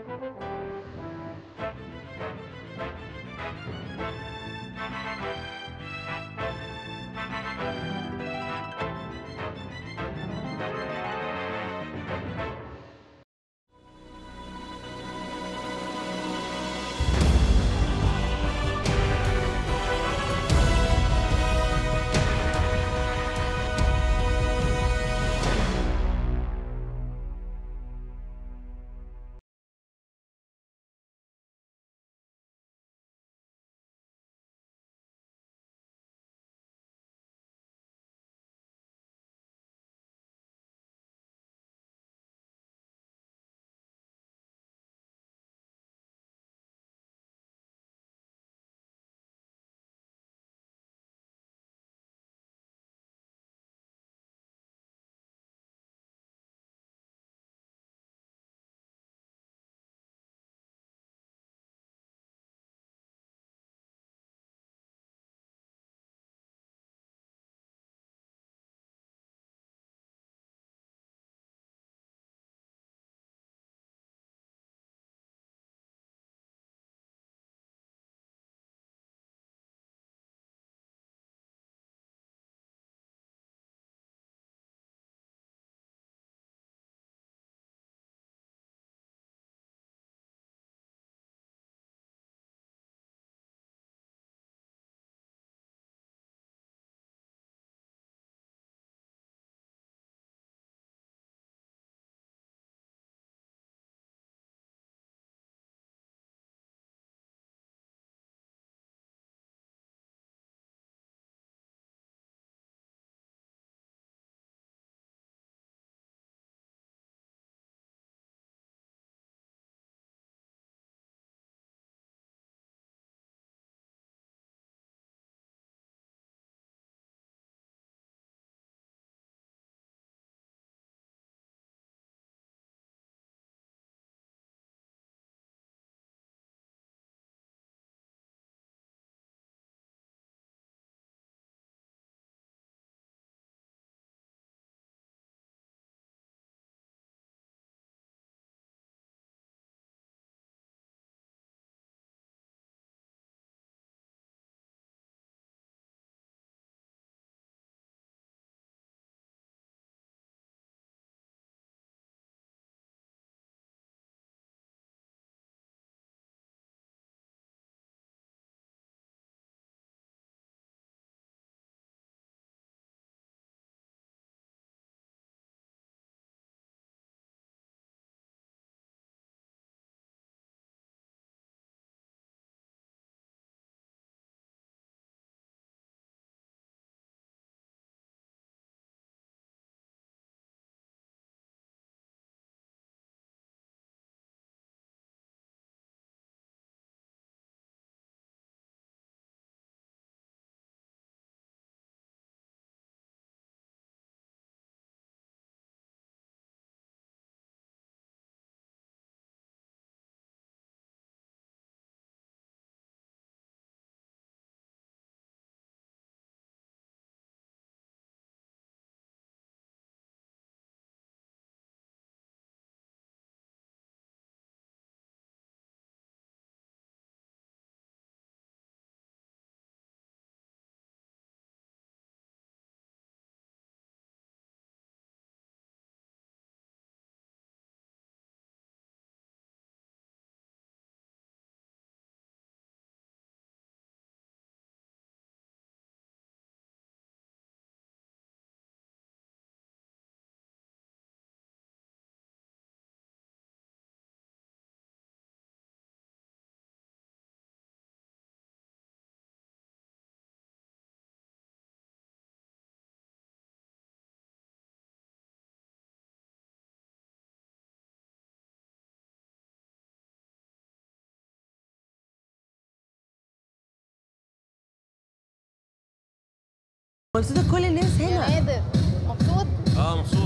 مبسوطه كل الناس يا هنا نادر مبسوط اه مبسوط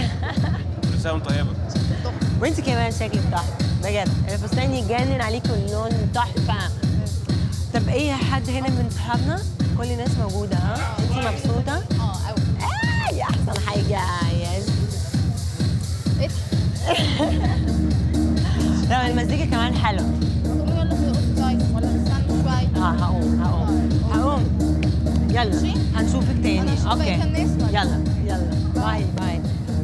كل سنه وانت طيبه وانت كمان شكلك تحفه بجد الفستان يجنن عليكم اللون تحفه طب ايه حد هنا من صحابنا كل الناس موجوده ها انت مبسوطه اه قوي آه يا احسن حاجه يس اضحك لا اه المزيكا كمان حلوه قوموا يلا ترقصوا طيب ولا نستنوا شوية اه هقوم هقوم هقوم يلا ماشي؟ هنشوفك تاني أنا هشوف اوكي بقية الناس بقى. يلا يلا باي باي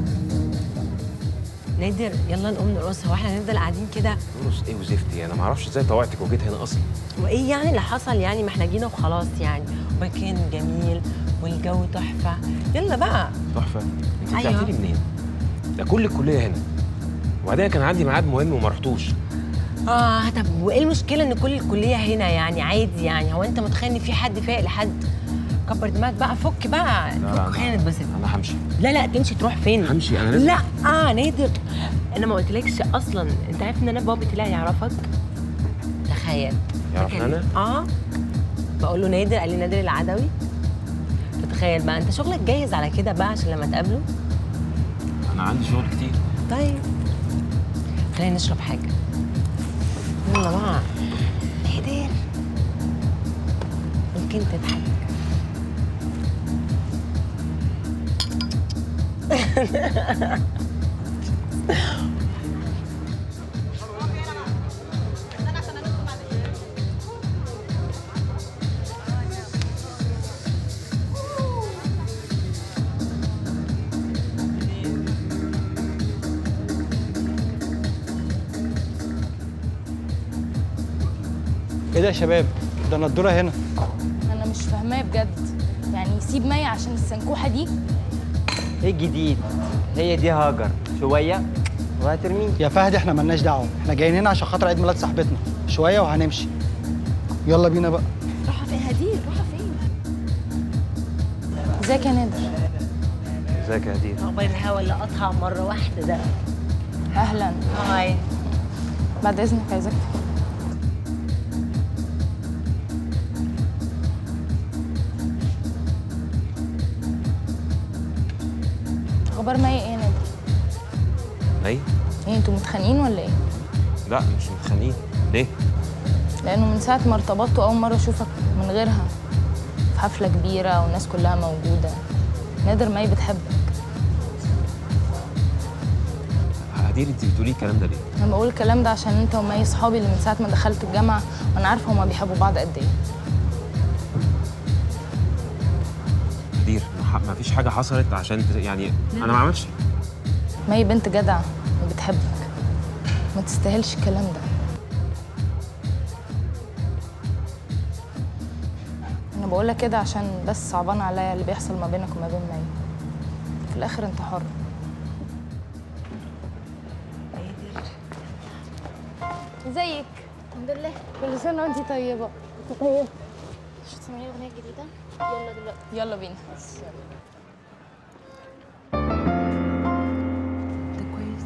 نادر يلا نقوم نرقص هو احنا هنفضل قاعدين كده نرقص ايه وزفتي انا ما اعرفش ازاي طوعتك وجيت هنا اصلا وايه يعني اللي حصل يعني ما احنا جينا وخلاص يعني مكان جميل والجو تحفه يلا بقى تحفه انت أيوة. طلعتي لي منين ده كل الكليه هنا وبعدين كان عندي ميعاد مهم وما رحتوش اه طب وايه المشكله ان كل الكليه هنا يعني عادي يعني هو انت متخيل ان في حد فايق لحد كبر دماغك بقى فك بقى لا، فك خلينا انا نتبسط انا همشي لا لا تمشي تروح فين همشي، أنا لازم- لا اه نادر انا ما قلتلكش اصلا انت عارف ان انا بابا طلع يعرفك تخيل يعرفني فاكر؟ أنا؟ اه بقول له نادر قال لي نادر العدوي فتخيل بقى انت شغلك جاهز على كده بقى عشان لما تقابله انا عندي شغل كتير طيب خلينا نشرب حاجه يلا بقى نادر ممكن تضحك ايه ده يا شباب ده انا الدوره هنا أنا مش فاهماه بجد يعني يسيب مي عشان السنكوحة دي ايه الجديد هي دي هاجر شويه وهترميه يا فهد احنا ملناش دعوه احنا جايين هنا عشان خاطر عيد ميلاد صاحبتنا شويه وهنمشي يلا بينا بقى راحة فين هدير راحة فين ازيك يا نادر ازيك يا هدير عقبال الهوا اللي قطع مره واحده ده أهلا هاي بعد إذنك عايزك أخبار مي إيه يا نادر؟ اي إيه أنتوا متخانقين ولا إيه؟ لا مش متخانقين ليه لأنه من ساعة ما ارتبطتوا أول مرة أشوفك من غيرها في حفلة كبيرة والناس كلها موجودة نادر مي بتحبك هدير انت بتقولي الكلام ده ليه أنا بقول الكلام ده عشان أنت ومي صحابي اللي من ساعة ما دخلت الجامعة وأنا عارفة هما بيحبوا بعض قد إيه هدير ما ح- ما فيش حاجه حصلت عشان ت- يعني انا ما عملتش مي بنت جدعة وبتحبك ما تستاهلش الكلام ده أنا بقولك كده عشان بس صعبان عليا اللي بيحصل ما بينك وما بين مي في الآخر أنت حر ازيك الحمد لله كل سنة وأنت طيبة مش هتسمعي اغنيه جديده يلا دلوقتي يلا بينا ده كويس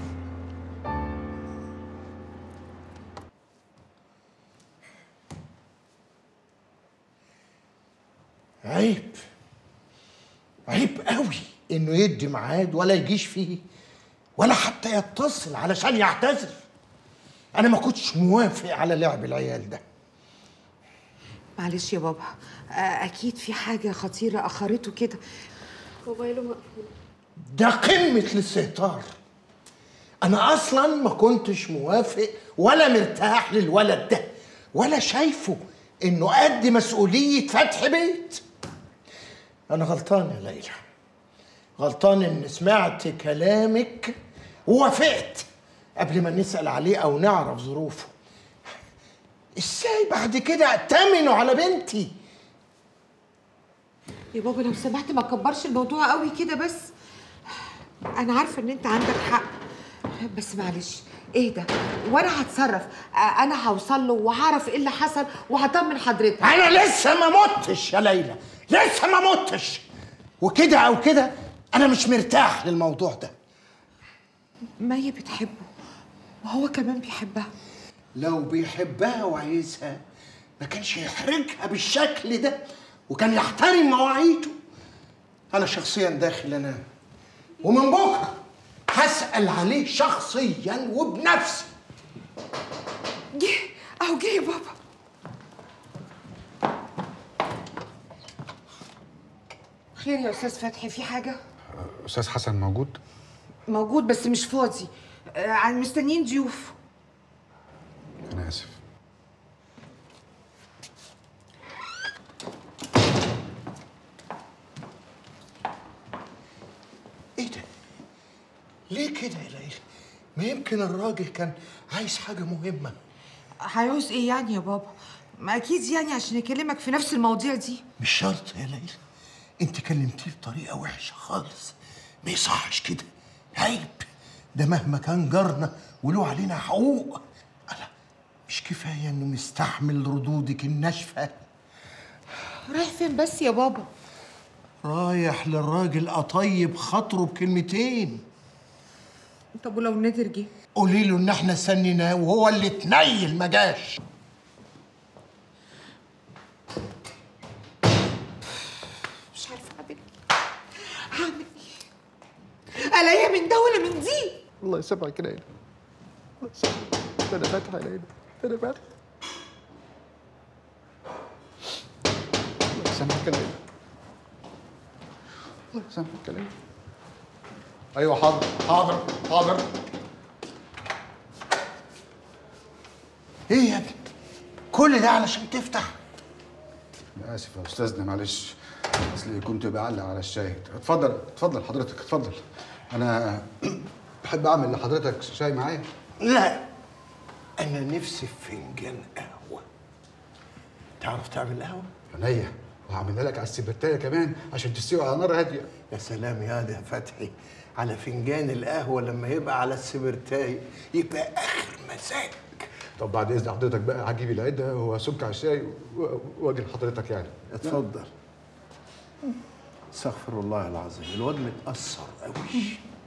عيب عيب قوي انه يدي ميعاد ولا يجيش فيه ولا حتى يتصل علشان يعتذر انا ما كنتش موافق على لعب العيال ده معلش يا بابا آه، اكيد في حاجه خطيره اخرته كده موبايله مقفول ده قمة الاستهتار أنا أصلا ما كنتش موافق ولا مرتاح للولد ده ولا شايفه إنه قد مسؤولية فتح بيت أنا غلطان يا ليلى غلطان إن سمعت كلامك ووافقت قبل ما نسأل عليه أو نعرف ظروفه إزاي بعد كده أتمنوا على بنتي يا بابا لو سمحت ما تكبرش الموضوع قوي كده بس انا عارفه ان انت عندك حق بس معلش ايه ده وانا هتصرف آه، انا هوصل له وهعرف ايه اللي حصل وهطمن حضرتك انا لسه ما متش يا ليلى لسه ما متش وكده او كده انا مش مرتاح للموضوع ده مي بتحبه وهو كمان بيحبها لو بيحبها وعايزها ما كانش يحرجها بالشكل ده وكان يحترم مواعيده انا شخصيا داخل انام ومن بكره هسال عليه شخصيا وبنفسي جه اهو جه يا بابا خير يا استاذ فتحي في حاجه استاذ حسن موجود موجود بس مش فاضي آه، مستنيين ضيوف انا اسف ايه ده؟ ليه كده يا ليلى؟ ما يمكن الراجل كان عايز حاجة مهمة هيعوز ايه يعني يا بابا ما اكيد يعني عشان يكلمك في نفس المواضيع دي مش شرط يا ليلى انت كلمتيه بطريقة وحشة خالص ما يصحش كده عيب ده مهما كان جارنا وله علينا حقوق ألا مش كفاية انه مستحمل ردودك الناشفة رايح فين بس يا بابا رايح للراجل اطيب خاطره بكلمتين طب ولو نادر جه قولي له ان احنا سنيناه وهو اللي اتنيل ما جاش مش عارفه اعمل ايه هعمل ايه الاقيها من ده ولا من دي الله يسامحك يا ليلى الله يسامحك ده انا فاتحه يا ليلى ده انا فاتحه الله يسامحك يا ليلى الله يسامحك يا ليلى ايوه حاضر حاضر حاضر ايه يا ابني كل ده علشان تفتح انا اسف يا استاذنا معلش اصلي كنت بعلق على الشاي اتفضل اتفضل حضرتك اتفضل انا بحب اعمل لحضرتك شاي معايا لا انا نفسي في فنجان قهوه تعرف تعمل قهوه عينيا وهعملها لك على السبرتايه كمان عشان تستوي على نار هاديه يا سلام يا ده فتحي على فنجان القهوه لما يبقى على السبرتاي يبقى اخر مزاج طب بعد اذن حضرتك بقى هجيب العده واسك على الشاي و- واجي لحضرتك يعني اتفضل استغفر الله العظيم الواد متأثر قوي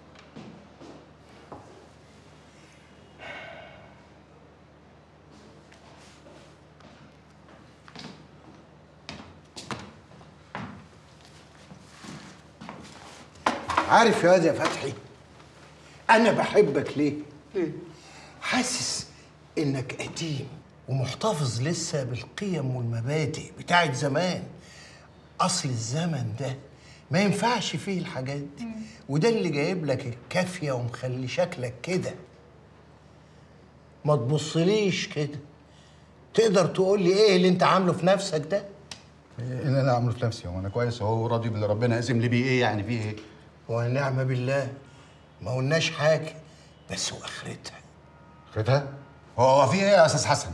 عارف يا واد يا فتحي انا بحبك ليه ليه حاسس انك قديم ومحتفظ لسه بالقيم والمبادئ بتاعت زمان اصل الزمن ده ما ينفعش فيه الحاجات دي وده اللي جايب لك الكافيه ومخلي شكلك كده ما تبصليش كده تقدر تقول لي ايه اللي انت عامله في نفسك ده ايه اللي انا اعمله في نفسي هو انا كويس اهو راضي باللي ربنا قاسم لي بيه ايه يعني فيه ايه ونعم بالله ما قلناش حاجه بس واخرتها خدها هو في ايه يا استاذ حسن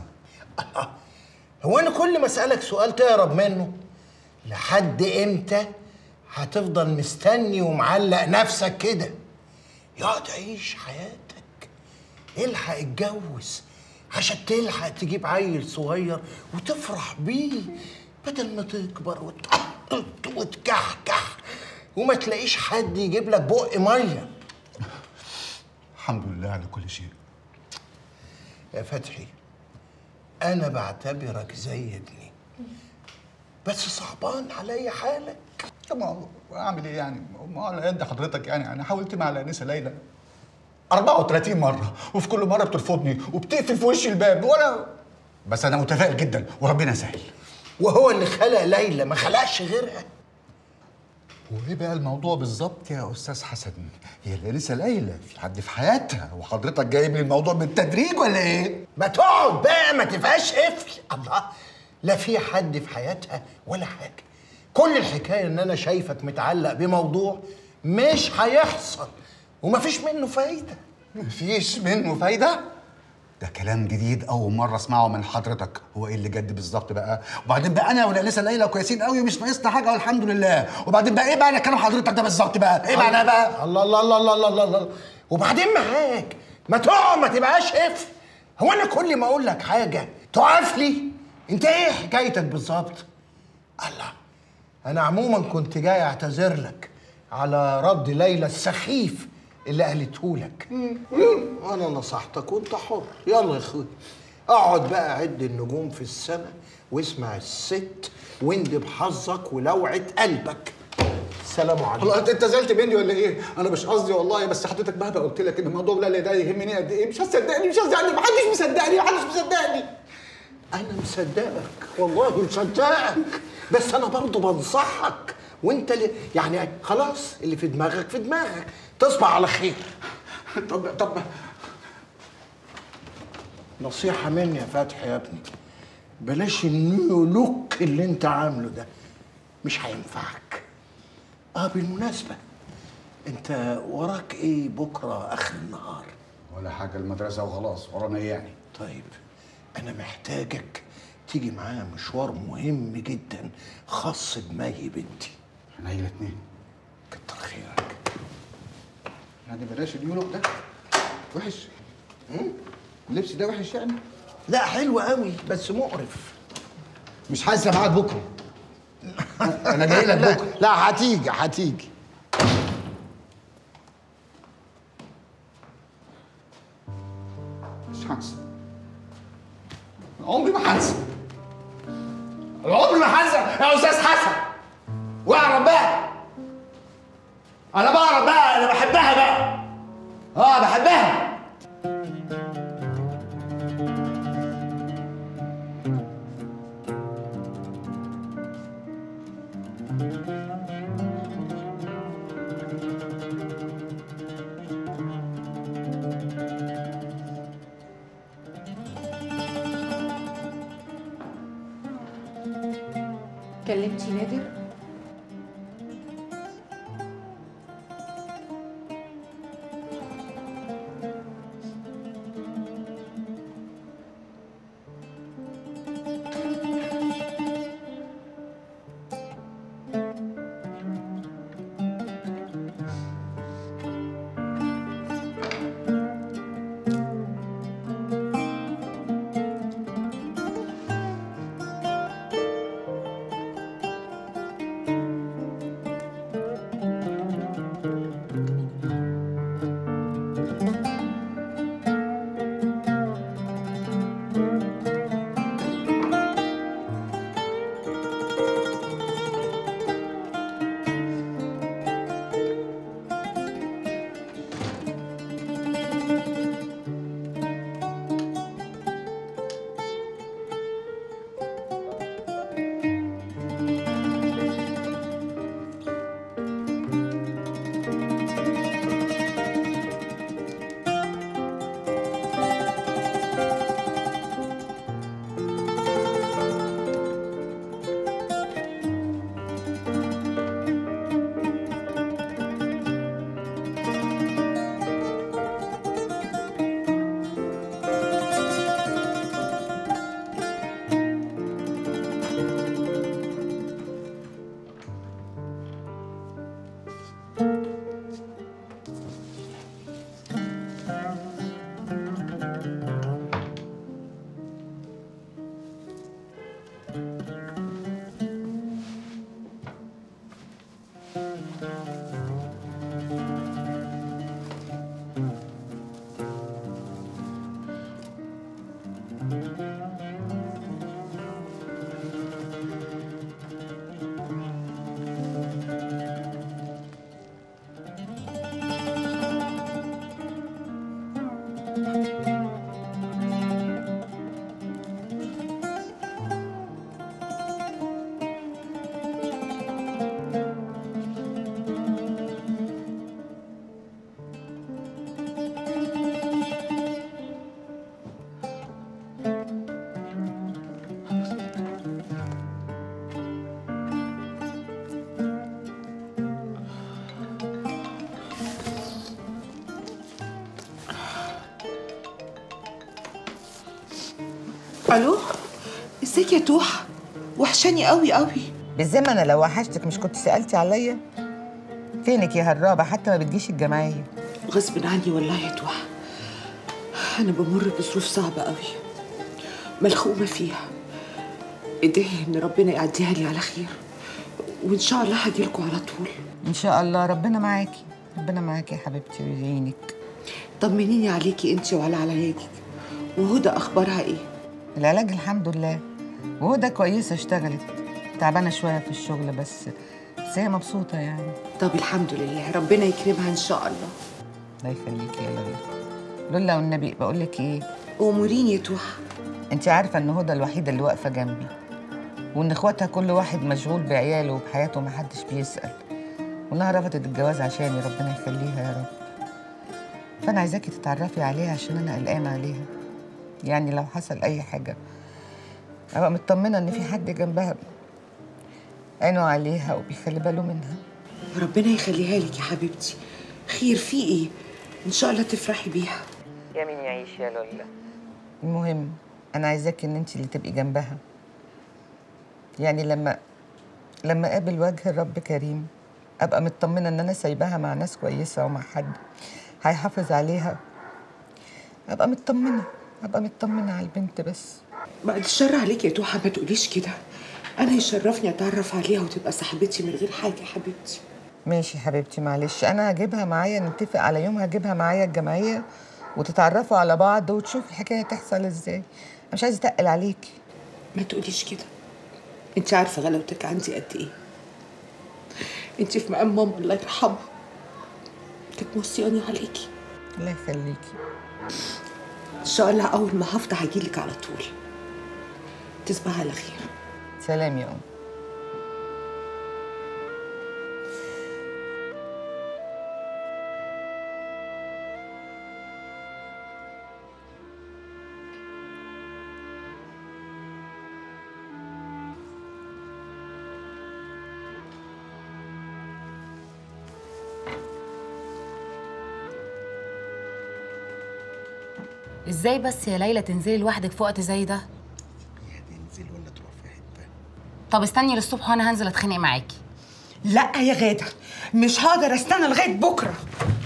هو انا كل ما اسالك سؤال تهرب منه لحد امتى هتفضل مستني ومعلق نفسك كده يقعد عيش حياتك الحق اتجوز عشان تلحق تجيب عيل صغير وتفرح بيه بدل ما تكبر وت... وتكحكح وما تلاقيش حد يجيب لك بق ميه الحمد لله على كل شيء يا فتحي انا بعتبرك زي ابني بس صعبان عليا حالك طب ما هو اعمل ايه يعني ما هو على يد حضرتك يعني انا حاولت مع الانسه ليلى 34 مره وفي كل مره بترفضني وبتقفل في وشي الباب وانا بس انا متفائل جدا وربنا يسهل وهو اللي خلق ليلى ما خلقش غيرها وايه بقى الموضوع بالظبط يا استاذ حسن هي الانسه ليلى في حد في حياتها وحضرتك جايب لي الموضوع بالتدريج ولا ايه ما تقعد بقى ما تبقاش قفل الله لا في حد في حياتها ولا حاجه كل الحكايه ان انا شايفك متعلق بموضوع مش هيحصل ومفيش منه فايده مفيش منه فايده ده كلام جديد اول مره اسمعه من حضرتك هو ايه اللي جد بالظبط بقى وبعدين بقى انا والانسه ليلى كويسين قوي مش ناقصنا حاجه والحمد لله وبعدين بقى ايه بقى كلام حضرتك ده بالظبط بقى ايه معناه بقى الله الله الله الله الله الله وبعدين معاك ما تقعد ما تبقاش قفل هو انا كل ما اقول لك حاجه تقف لي انت ايه حكايتك بالظبط الله انا عموما كنت جاي اعتذر لك على رد ليلى السخيف اللي قالته لك انا نصحتك وانت حر يلا يا اخوي اقعد بقى عد النجوم في السماء واسمع الست واندب حظك ولوعة قلبك السلام عليكم والله انت انت زعلت مني ولا ايه؟ انا مش قصدي والله بس حضرتك مهما قلت لك ان الموضوع لا لا ده يهمني قد ايه مش هتصدقني مش هتصدقني محدش مصدقني محدش مصدقني انا مصدقك والله مصدقك بس انا برضه بنصحك وانت اللي يعني خلاص اللي في دماغك في دماغك تصبح على خير طب طب نصيحة مني يا فتحي يا ابني بلاش النيو لوك اللي انت عامله ده مش هينفعك اه بالمناسبة انت وراك ايه بكرة اخر النهار ولا حاجه المدرسه وخلاص ورانا ايه يعني طيب انا محتاجك تيجي معايا مشوار مهم جدا خاص بمي بنتي احنا هي الاثنين كتر خيرك يعني بلاش اليولوك ده وحش مم؟ اللبس ده وحش يعني لا حلو قوي بس مقرف مش حاسه معاك بكره انا جاي لك لا بكره لا هتيجي هتيجي مش هنسى عمري ما هنسى عمري ما هنسى يا استاذ حسن واعرف بقى انا بعرف بقى انا بحبها بقى اه بحبها كلمتي نادر الو ازيك يا توحة وحشاني قوي قوي بالذمة انا لو وحشتك مش كنت سألتي عليا فينك يا هرابة حتى ما بتجيش الجمعية غصب عني والله يا توحة انا بمر بظروف صعبة قوي ملخومة فيها ادعي ان ربنا يعديها لي على خير وان شاء الله هجيلكوا على طول ان شاء الله ربنا معاكي ربنا معاكي يا حبيبتي ويعينك طمنيني عليكي انت وعلى علاجك وهدى اخبارها ايه العلاج الحمد لله وهدى كويسة اشتغلت تعبانة شوية في الشغل بس بس هي مبسوطة يعني طب الحمد لله ربنا يكرمها ان شاء الله الله يخليكي يا لولا لولا والنبي بقول لك ايه اموريني يا توحة انت عارفة ان هدى الوحيدة اللي واقفة جنبي وان اخواتها كل واحد مشغول بعياله وبحياته ومحدش بيسأل وانها رفضت الجواز عشاني ربنا يخليها يا رب فانا عايزاكي تتعرفي عليها عشان انا قلقانة عليها يعني لو حصل اي حاجه ابقى مطمنه ان في حد جنبها عينه عليها وبيخلي باله منها ربنا يخليها لك يا حبيبتي خير في ايه ان شاء الله تفرحي بيها يا مين يعيش يا لولا المهم انا عايزاك ان انت اللي تبقي جنبها يعني لما لما اقابل وجه الرب كريم ابقى مطمنه ان انا سايباها مع ناس كويسه ومع حد هيحافظ عليها ابقى مطمنه ابقى مطمنه على البنت بس بعد الشر عليك يا توحة ما تقوليش كده انا يشرفني اتعرف عليها وتبقى صاحبتي من غير حاجه يا حبيبتي ماشي حبيبتي معلش انا هجيبها معايا نتفق على يوم هجيبها معايا الجمعيه وتتعرفوا على بعض وتشوف الحكايه تحصل ازاي انا مش عايزه اتقل عليكي ما تقوليش كده انت عارفه غلاوتك عندي قد ايه انت في مقام ماما الله يرحمها كانت موصياني عليكي الله يخليكي ان شاء الله اول ما هفضى هجيلك على طول تصبحي على خير سلام يا ام ازاي بس يا ليلى تنزلي لوحدك في وقت زي ده تنزل ولا تروح في حته طب استني للصبح وانا هنزل اتخانق معاكي لا يا غادة مش هقدر استنى لغاية بكرة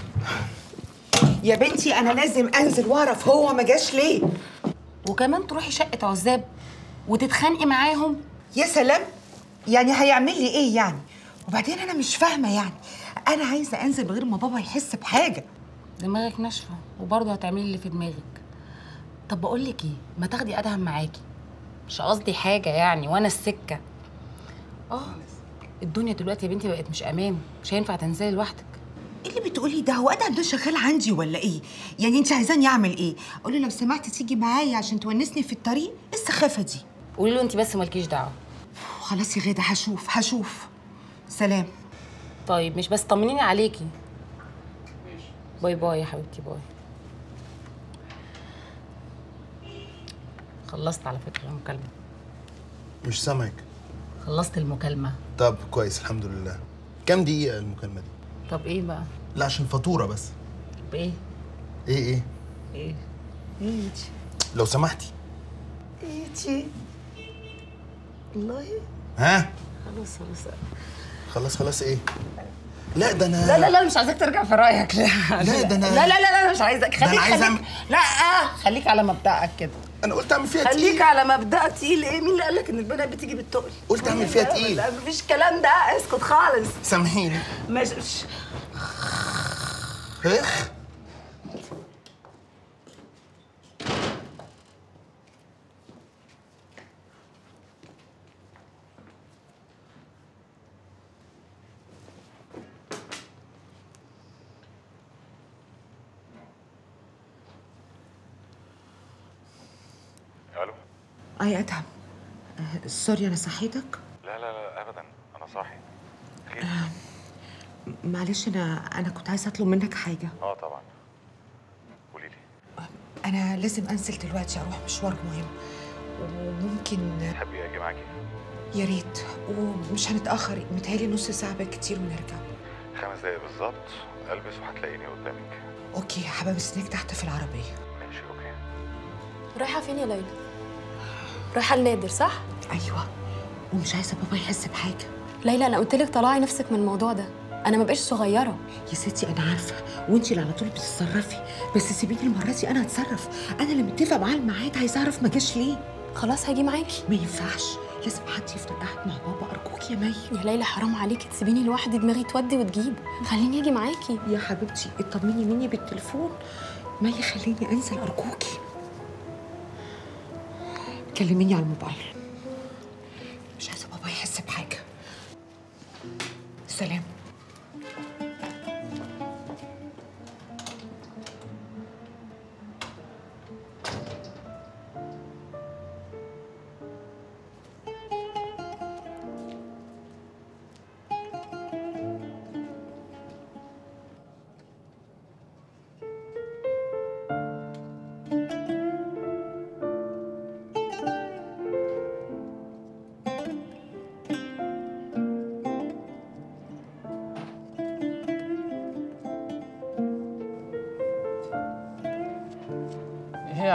يا بنتي أنا لازم أنزل وأعرف هو ما جاش ليه وكمان تروحي شقه عزاب وتتخانقي معاهم يا سلام يعني هيعمل لي إيه يعني وبعدين أنا مش فاهمة يعني أنا عايزة أنزل من غير ما بابا يحس بحاجة دماغك ناشفه وبرضه هتعملي اللي في دماغك طب بقول لك ايه ما تاخدي ادهم معاكي مش قصدي حاجه يعني وانا السكه اه الدنيا دلوقتي يا بنتي بقت مش امان مش هينفع تنزلي لوحدك إيه اللي بتقولي ده هو أدهم ده شغال عندي ولا إيه يعني أنت عايزاني أعمل إيه أقول له لو سمحت تيجي معايا عشان تونسني في الطريق إيه السخافة دي قولي له انت بس مالكيش دعوه خلاص يا غادة هشوف هشوف سلام طيب مش بس طمنيني عليكي باي باي يا حبيبتي باي خلصت على فكره المكالمه مش سامعك خلصت المكالمه طب كويس الحمد لله كام دقيقة المكالمة دي؟ طب ايه بقى لا عشان فاتورة بس طب ايه ايه ايه؟ ايه ايه لو سمحتي ايه والله ها؟ خلاص خلاص خلاص خلاص ايه؟ لا ده انا لا لا لا مش عايزاك ترجع في رايك لا لا، ده أنا- لا لا لا, لا مش عايزك ده أنا خليك عايز خليك لا آه خليك على مبدأك كده انا قلت اعمل فيها خليك تقيل على مبدأك تقيل ايه مين اللي قال لك ان البنات بتيجي بالتقل قلت اعمل فيها تقيل لا مفيش كلام ده اسكت خالص سامحيني مش مش اخ الو اه يا ادهم آه، سوري انا صحيتك لا لا لا ابدا انا صاحي خير معلش انا انا كنت عايزه اطلب منك حاجه اه طبعا قولي لي انا لازم انزل دلوقتي اروح مشوار مهم وممكن تحبي اجي معاكي يا ريت ومش هنتاخر متهيألي نص ساعه بالكتير ونرجع خمس دقايق بالظبط البس وهتلاقيني قدامك اوكي حابه استناك تحت في العربيه ماشي اوكي رايحة فين يا ليلى؟ رايحة لنادر صح؟ ايوه ومش عايزه بابا يحس بحاجه ليلى أنا قلت لك طلعي نفسك من الموضوع ده أنا ما بقاش صغيرة يا ستي انا عارفه وانت اللي على طول بتتصرفي بس سيبيني المره دي انا هتصرف انا اللي متفق معاه الميعاد عايزه اعرف ما جاش ليه خلاص هاجي معاكي ما ينفعش لازم حد يفضل قاعد مع بابا ارجوك يا مي يا ليلى حرام عليكي تسيبيني لوحدي دماغي تودي وتجيب خليني اجي معاكي يا حبيبتي اطمني مني بالتليفون مي خليني انزل ارجوكي كلميني على الموبايل مش عايزه بابا يحس بحاجه سلام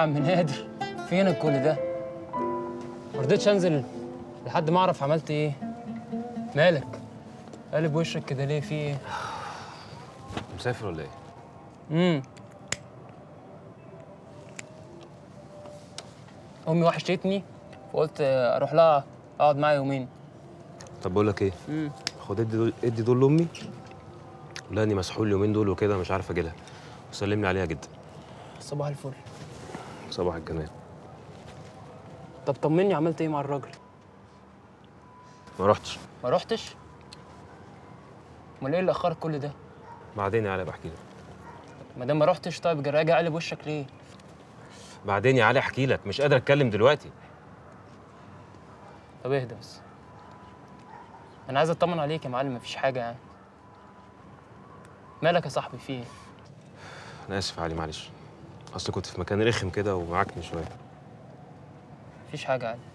عم نادر فينك كل ده ما رضيتش انزل لحد ما اعرف عملت ايه مالك قالب وشك كده ليه في ايه مسافر ولا ايه؟ امم امي وحشتني فقلت اروح لها اقعد معاها يومين طب بقول لك ايه؟ امم خد ادي دول ادي دول لامي لا اني مسحول اليومين دول وكده مش عارف اجيلها وسلم لي عليها جدا صباح الفل صباح الجمال طب طمني عملت ايه مع الراجل ما رحتش ما رحتش امال ايه اللي اخرك كل ده بعدين يا علي بحكي لك ما دام ما رحتش طيب راجع قلب وشك ليه بعدين يا علي احكي لك مش قادر اتكلم دلوقتي طب اهدى بس انا عايز اطمن عليك يا معلم مفيش حاجه يعني مالك يا صاحبي في ايه انا اسف يا علي معلش اصل كنت في مكان رخم كده ومعاكني شويه مفيش حاجه عادي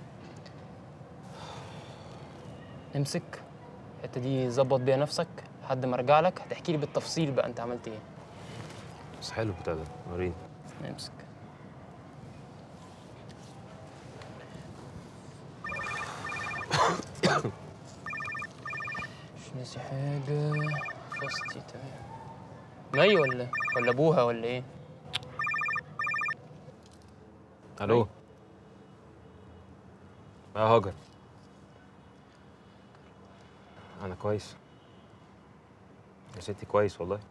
امسك الحته دي ظبط بيها نفسك لحد ما ارجع لك هتحكي لي بالتفصيل بقى انت عملت ايه بس حلو بتاع ده وريني امسك مش ناسي حاجة فاستي تمام مي ولا ولا ابوها ولا ايه؟ الو يا هاجر انا كويس يا ستي كويس والله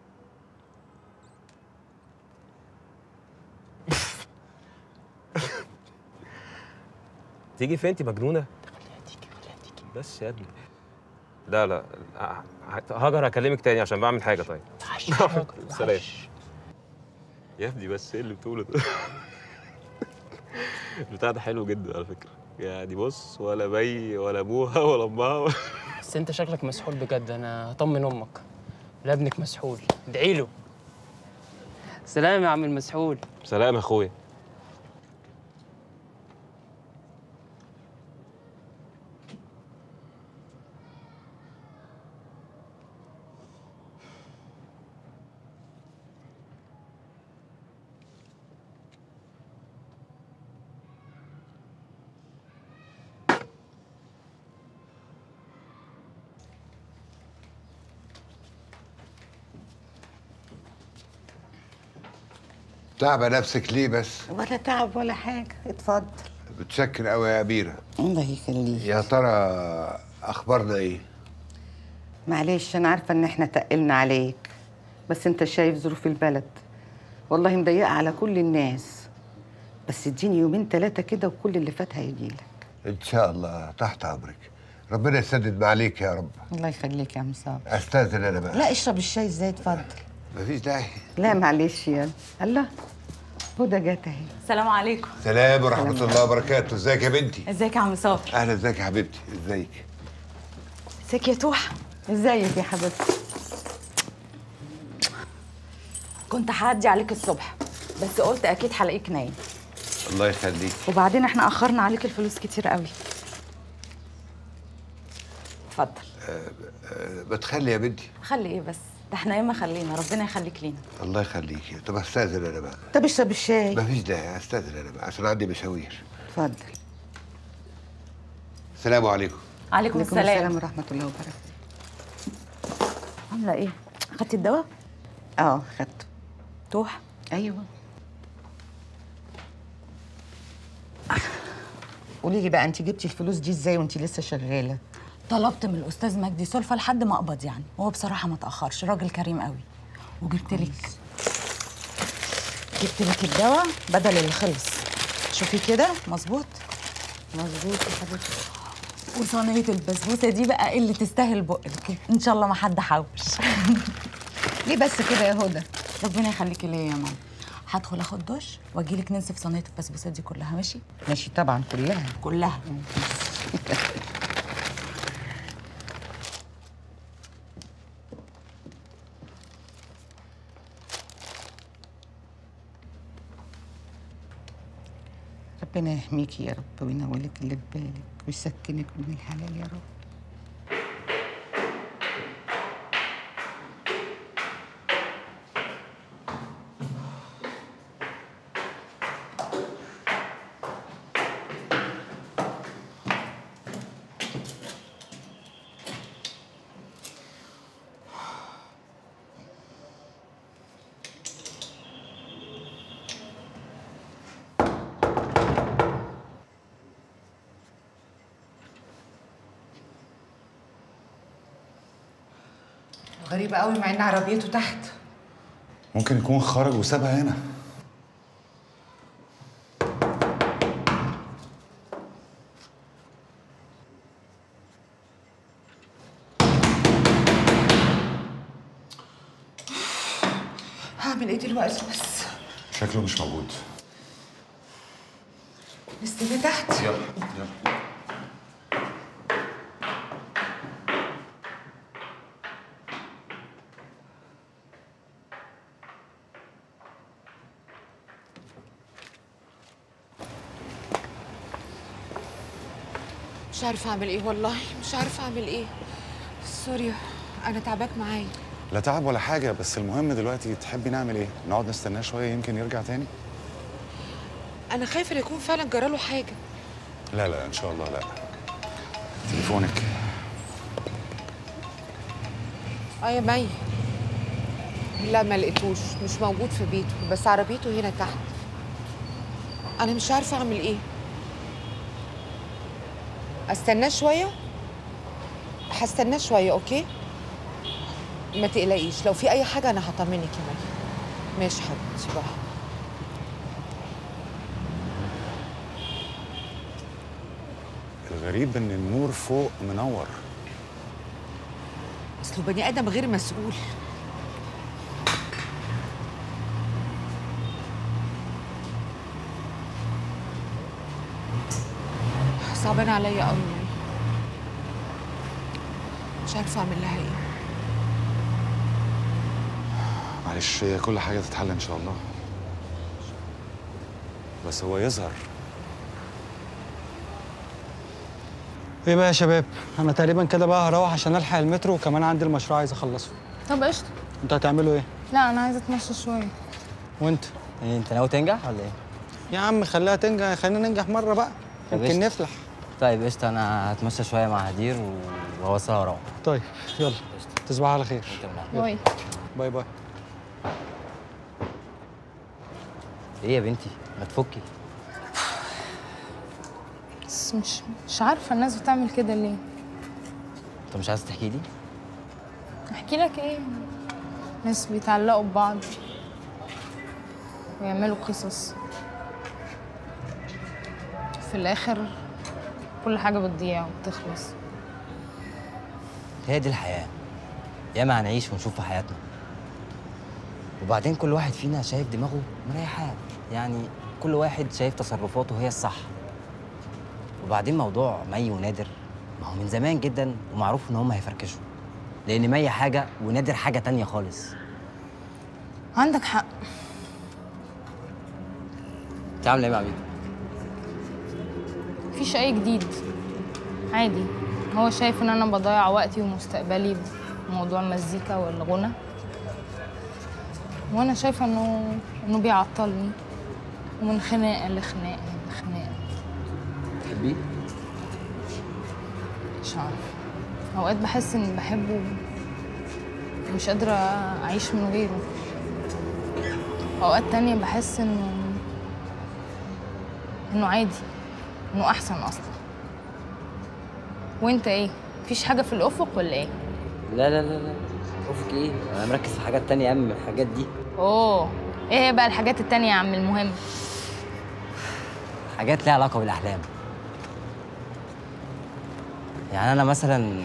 تيجي فين انت مجنونه بس يا ابني لا لا ه- هاجر هكلمك تاني عشان بعمل حاجه طيب سلام يا ابني بس ايه اللي بتقوله ده البتاع ده حلو جدا على فكره يعني بص ولا بي ولا ابوها ولا امها بس انت شكلك مسحول بجد انا هطمن امك لا ابنك مسحول ادعي له سلام يا عم المسحول سلام يا اخويا تعبة نفسك ليه بس؟ ولا تعب ولا حاجة اتفضل بتشكر قوي يا أميرة الله يخليك يا ترى أخبارنا إيه؟ معلش أنا عارفة إن إحنا تقلنا عليك بس أنت شايف ظروف البلد والله مضيقة على كل الناس بس اديني يومين ثلاثة كده وكل اللي فات هيجيلك إن شاء الله تحت أمرك ربنا يسدد معاليك يا رب الله يخليك يا عم صابر أستاذن أنا بقى لا اشرب الشاي ازاي اتفضل مفيش داعي لا معلش يا الله هدى جت اهي السلام عليكم سلام ورحمة الله وبركاته ازيك يا بنتي؟ ازيك يا عم صابر أهلا ازيك يا حبيبتي ازيك؟ ازيك يا توحة ازيك يا حبيبتي كنت هعدي عليك الصبح بس قلت اكيد هلاقيك نايم الله يخليك وبعدين احنا اخرنا عليك الفلوس كتير قوي اتفضل أه بتخلي يا بنتي خلي ايه بس ده احنا ياما خلينا ربنا يخليك لينا الله يخليك طب استاذن انا بقى طب اشرب الشاي مفيش داعي استاذن انا بقى عشان عندي مشاوير اتفضل السلام عليكم عليكم السلام ورحمة الله وبركاته عامله ايه خدتي الدواء اه خدته توح ايوه قولي لي بقى انت جبتي الفلوس دي ازاي وانت لسه شغاله طلبت من الاستاذ مجدي سلفى لحد ما اقبض يعني هو بصراحه ما تاخرش راجل كريم قوي وجبت لك جبت لك الدواء بدل اللي خلص شوفي كده مظبوط مظبوط يا حبيبتي وصينيه البسبوسه دي بقى اللي تستاهل بقك ان شاء الله ما حد حوش ليه بس كده يا هدى ربنا يخليكي ليا يا ماما هدخل اخد دش واجي لك ننسف صينيه البسبوسه دي كلها ماشي ماشي طبعا كلها كلها ربنا يحميكي يا رب وينولك اللي في بالك ويسكنك من الحلال يا رب غريبة قوي مع ان عربيته تحت ممكن يكون خرج وسابها هنا هعمل ايه دلوقتي بس شكله مش موجود نستنى تحت يلا يلا مش عارفة اعمل ايه والله مش عارفة اعمل ايه سوري انا تعباك معايا لا تعب ولا حاجة بس المهم دلوقتي تحبي نعمل ايه؟ نقعد نستناه شوية يمكن يرجع تاني؟ انا خايفة لا يكون فعلا جراله حاجة لا لا ان شاء الله لا تليفونك اه يا مي لا ما لقيتوش مش موجود في بيته بس عربيته هنا تحت انا مش عارفه اعمل ايه استناه شويه هستناه شويه اوكي ما تقلقيش لو في اي حاجه انا هطمنك يا مي ماشي حبيبتي باي الغريب ان النور فوق منور اصله بني ادم غير مسؤول صعبان عليا قوي مش عارفه اعمل لها ايه معلش هي كل حاجة تتحل ان شاء الله بس هو يظهر ايه بقى يا شباب انا تقريبا كده بقى هروح عشان الحق المترو وكمان عندي المشروع عايز اخلصه طب قشطه انتوا هتعملوا ايه لا انا عايزه اتمشى شويه وانت ايه انت ناوي تنجح ولا ايه؟ يا عم خليها تنجح خلينا ننجح مره بقى طب يمكن قشطة. نفلح طيب قشطة انا هتمشى شوية مع هدير وهوصلها واروح طيب يلا تصبحوا على خير باي باي باي ايه يا بنتي؟ ما تفكي بس مش مش عارفه الناس بتعمل كده ليه انت مش عايز تحكي لي؟ احكي لك ايه ناس بيتعلقوا ببعض ويعملوا قصص في الاخر كل حاجه بتضيع وبتخلص هي دي الحياة ياما هنعيش ونشوف في حياتنا وبعدين كل واحد فينا شايف دماغه مريحاه يعني كل واحد شايف تصرفاته هي الصح وبعدين موضوع مي ونادر ما هو من زمان جدا ومعروف ان هم هيفركشوا لان مي حاجة ونادر حاجة تانية خالص عندك حق انت عاملة ايه مع مين؟ مفيش اي جديد عادي هو شايف ان انا بضيع وقتي ومستقبلي بموضوع المزيكا والغنى وانا شايفه انه انه بيعطلني ومن خناقه لخناقه لخناقه تحبيه؟ مش عارفه اوقات بحس اني بحبه ومش قادره اعيش من غيره اوقات تانية بحس انه انه عادي انه احسن اصلا وانت ايه مفيش حاجه في الافق ولا ايه لا لا لا لا افك ايه؟ انا مركز في حاجات تانية اهم من الحاجات دي اوه ايه هي بقى الحاجات التانية يا عم المهم حاجات ليها علاقة بالأحلام يعني أنا مثلا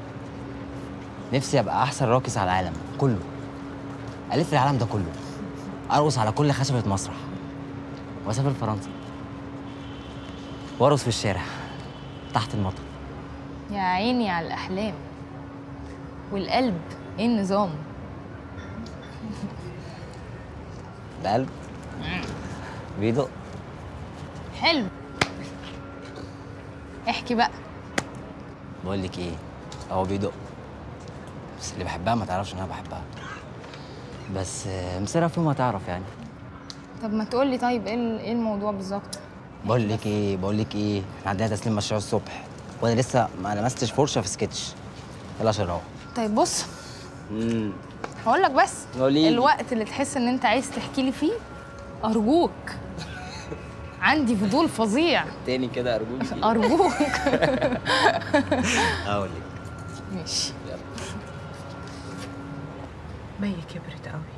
نفسي أبقى أحسن راقص على العالم كله ألف العالم ده كله أرقص على كل خشبة مسرح وأسافر فرنسا وأرقص في الشارع تحت المطر يا عيني على الاحلام والقلب ايه النظام القلب بيدق حلو احكي بقى بقول لك إيه هو بيدق بس اللي بحبها ما تعرفش إن أنا بحبها بس آه، مصيرها في يوم هتعرف يعني طب ما تقولي طيب ايه ال- ايه الموضوع بالظبط بقول لك ايه بقول لك ايه احنا عندنا تسليم مشروع الصبح وانا لسه ما لمستش فرشه في سكتش يلا عشان نروح طيب بص امم هقول لك بس قوليلي. الوقت اللي تحس ان انت عايز تحكي لي فيه ارجوك عندي فضول فظيع تاني كده ارجوك ارجوك اقول لك ماشي يلا مي كبرت قوي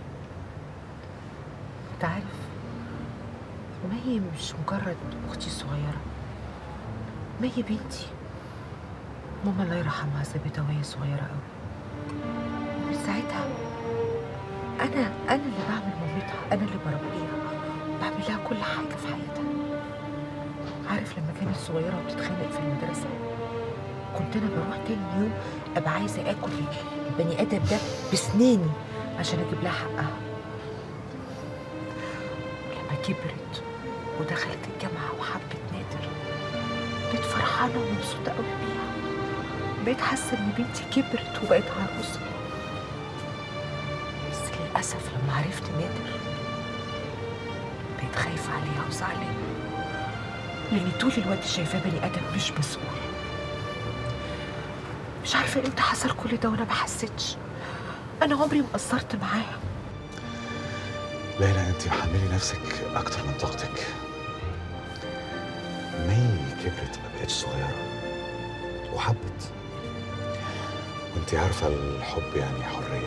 انت عارف مي مش مجرد اختي الصغيره مي بنتي ماما الله يرحمها سابتها وهي صغيره قوي ومن ساعتها انا انا اللي بعمل مامتها انا اللي بربيها بعمل لها كل حاجه في حياتها عارف لما كانت صغيره وبتتخانق في المدرسه كنت انا بروح تاني يوم ابقى عايزه اكل البني ادم ده بسناني عشان اجيب لها حقها ولما كبرت ودخلت الجامعه وحبت نادر بقيت فرحانه ومبسوطه قوي بيها بقيت حاسه ان بنتي كبرت وبقت عروسه بس للاسف لما عرفت نادر بقيت خايفه عليها وزعلانه لاني طول الوقت شايفاه بني ادم مش مسؤول مش عارفه امتى حصل كل ده وانا ما حسيتش انا عمري ما قصرت معاها ليلى انت محملي نفسك اكتر من طاقتك مي كبرت ما بقتش صغيره وحبت وانت عارفه الحب يعني حريه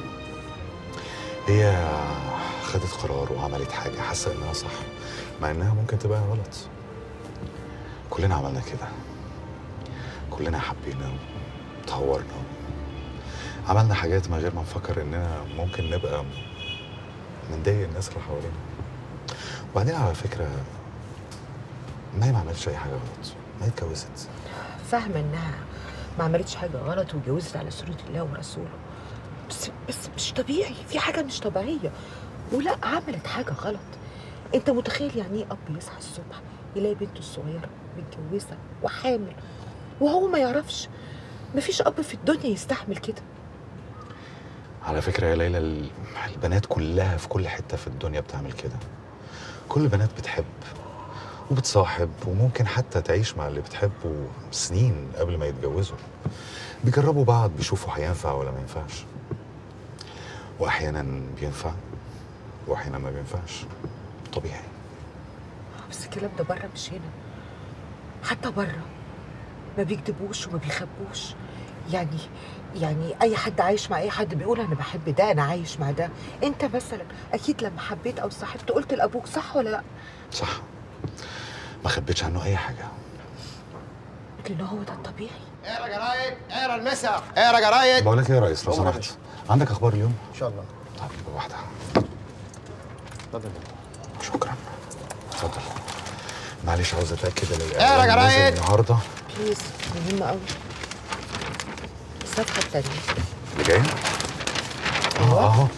هي خدت قرار وعملت حاجه حاسه انها صح مع انها ممكن تبقى غلط كلنا عملنا كده كلنا حبينا وتهورنا عملنا حاجات من غير ما نفكر اننا ممكن نبقى بنضايق الناس اللي حوالينا وبعدين على فكره ما هي ما عملتش اي حاجه غلط ما هي اتجوزت فاهمه انها ما عملتش حاجه غلط واتجوزت على سنه الله ورسوله بس بس مش طبيعي في حاجه مش طبيعيه ولا عملت حاجه غلط انت متخيل يعني ايه اب يصحى الصبح يلاقي بنته الصغيره متجوزه وحامل وهو ما يعرفش مفيش اب في الدنيا يستحمل كده على فكره يا ليلى ال- البنات كلها في كل حته في الدنيا بتعمل كده كل البنات بتحب وبتصاحب وممكن حتى تعيش مع اللي بتحبه سنين قبل ما يتجوزوا بيجربوا بعض بيشوفوا هينفع ولا ما ينفعش واحيانا بينفع واحيانا ما بينفعش طبيعي بس الكلام ده بره مش هنا حتى بره ما بيكذبوش وما بيخبوش يعني يعني اي حد عايش مع اي حد بيقول انا بحب ده انا عايش مع ده انت مثلا اكيد لما حبيت او صاحبت قلت لابوك صح ولا لا صح ما خبيتش عنه اي حاجه لان هو ده الطبيعي اقرا جرايد اقرا المسا اقرا جرايد بقول لك ايه يا ريس لو سمحت عندك اخبار اليوم ان شاء الله طيب واحده اتفضل شكرا اتفضل معلش عاوز اتاكد ان اقرا الإعلان جرايد. نازل النهارده بليز مهمة قوي الصفحة التانية اللي جايه اه اهو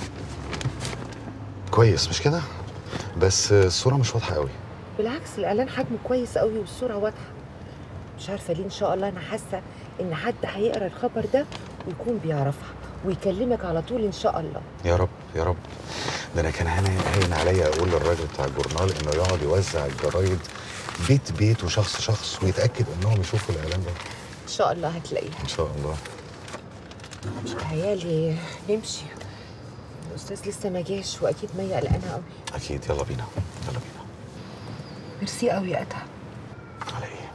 كويس مش كده بس الصوره مش واضحه قوي بالعكس الإعلان حجمه كويس قوي والصورة واضحة مش عارفة ليه إن شاء الله أنا حاسة إن حد هيقرا الخبر ده ويكون بيعرفها ويكلمك على طول إن شاء الله يا رب يا رب ده انا كان هنا هين عليا اقول للراجل بتاع الجورنال انه يقعد يوزع الجرايد بيت بيت وشخص شخص ويتاكد انهم يشوفوا الاعلان ده إن شاء الله هتلاقيها ان شاء الله متهيألي نمشي الأستاذ لسه ما جاش وأكيد مي قلقانة قوي اكيد يلا بينا يلا بينا ميرسي قوي يا أدهم على ايه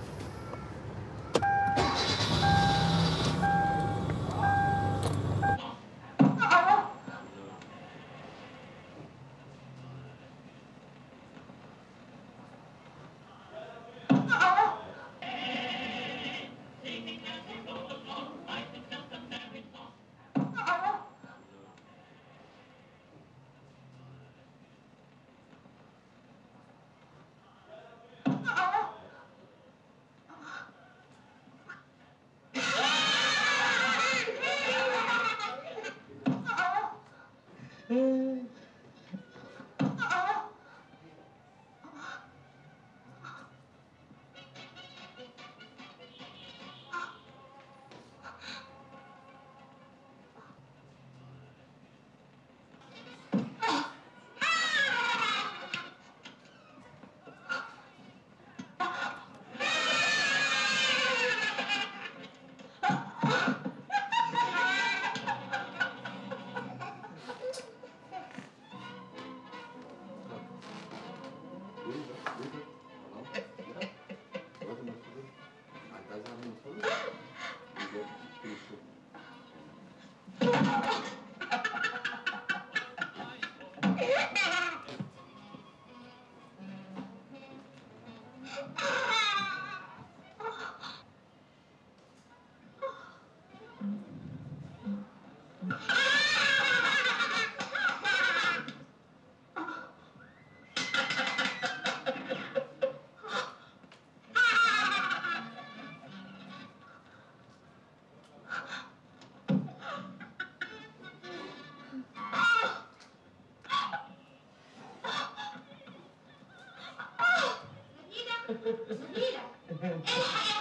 Ah! منيرة ايه حاجة